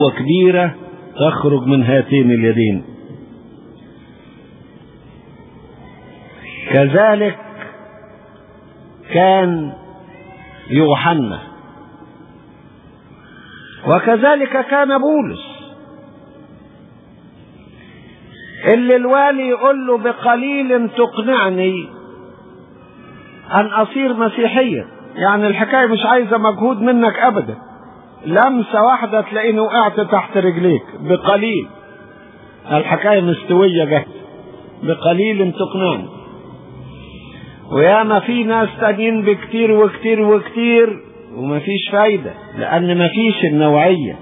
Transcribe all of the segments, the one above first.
وكبيرة تخرج من هاتين اليدين كذلك كان يوحنا وكذلك كان بولس اللي الوالي يقول له بقليل تقنعني ان اصير مسيحيا يعني الحكايه مش عايزه مجهود منك ابدا لمسه واحده تلاقيني وقعت تحت رجليك بقليل الحكايه مستويه جاهزه بقليل تقنعني وياما في ناس تانيين بكتير وكتير وكتير ومفيش فايدة لأن مفيش النوعية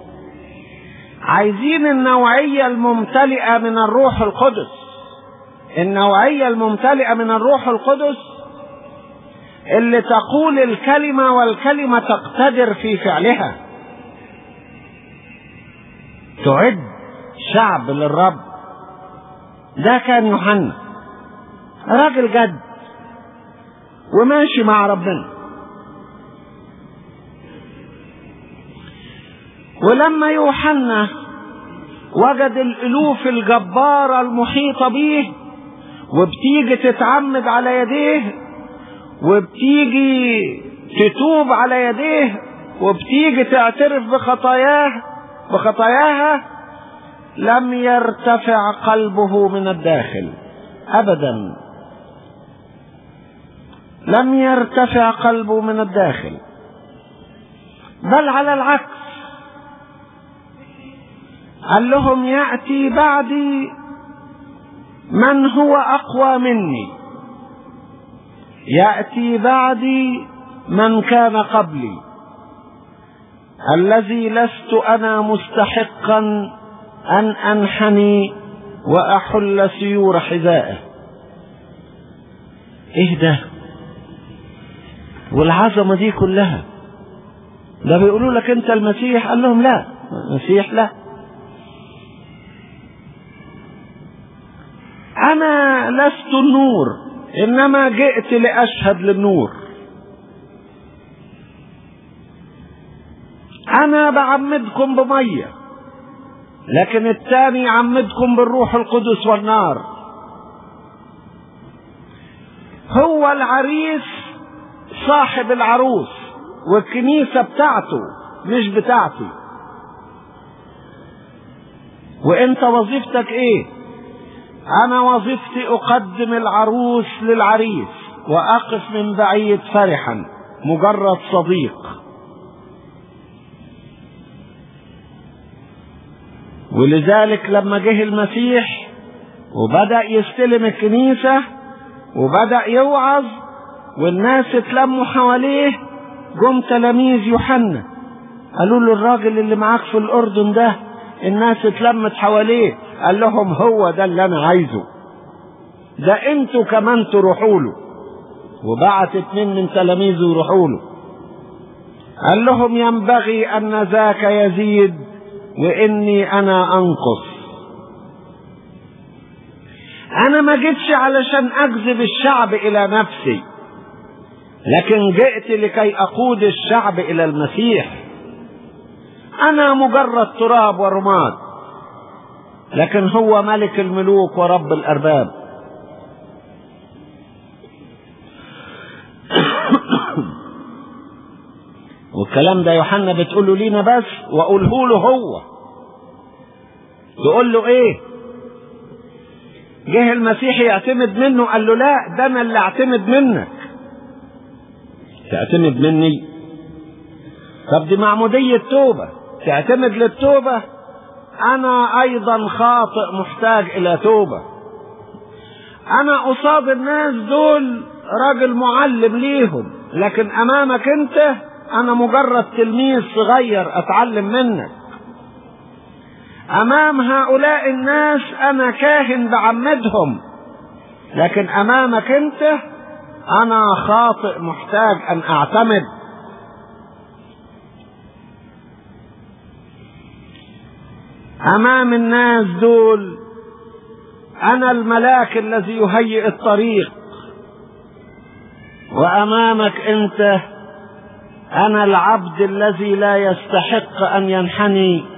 عايزين النوعية الممتلئة من الروح القدس النوعية الممتلئة من الروح القدس اللي تقول الكلمة والكلمة تقتدر في فعلها تعد شعب للرب ده كان يوحنا راجل جد وماشي مع ربنا ولما يوحنا وجد الالوف الجباره المحيطه به وبتيجي تتعمد على يديه وبتيجي تتوب على يديه وبتيجي تعترف بخطاياه بخطاياها لم يرتفع قلبه من الداخل ابدا لم يرتفع قلبه من الداخل بل على العكس قال لهم ياتي بعدي من هو اقوى مني ياتي بعدي من كان قبلي الذي لست انا مستحقا ان انحني واحل سيور حذائه ايه ده والعظمه دي كلها ده بيقولوا لك انت المسيح قال لهم لا المسيح لا انا لست النور انما جئت لاشهد للنور انا بعمدكم بميه لكن الثاني يعمدكم بالروح القدس والنار هو العريس صاحب العروس والكنيسه بتاعته مش بتاعتي وانت وظيفتك ايه انا وظيفتي اقدم العروس للعريس واقف من بعيد فرحا مجرد صديق ولذلك لما جه المسيح وبدا يستلم الكنيسه وبدا يوعظ والناس اتلموا حواليه جم تلاميذ يوحنا قالوا له الراجل اللي معاك في الاردن ده الناس اتلمت حواليه قال لهم هو ده اللي انا عايزه ده انتوا كمان تروحوا له وبعت اتنين من تلاميذه يروحوا له قال لهم ينبغي ان ذاك يزيد واني انا انقص انا ما جيتش علشان اجذب الشعب الى نفسي لكن جئت لكي اقود الشعب الى المسيح انا مجرد تراب ورماد لكن هو ملك الملوك ورب الارباب والكلام ده يوحنا بتقوله لينا بس واقوله له هو تقول له ايه جه المسيح يعتمد منه قال له لا ده انا اللي اعتمد منك تعتمد مني طب دي معمودية توبة تعتمد للتوبة أنا أيضا خاطئ محتاج إلى توبة أنا قصاد الناس دول راجل معلم ليهم لكن أمامك أنت أنا مجرد تلميذ صغير أتعلم منك أمام هؤلاء الناس أنا كاهن بعمدهم لكن أمامك أنت أنا خاطئ محتاج أن أعتمد امام الناس دول انا الملاك الذي يهيئ الطريق وامامك انت انا العبد الذي لا يستحق ان ينحني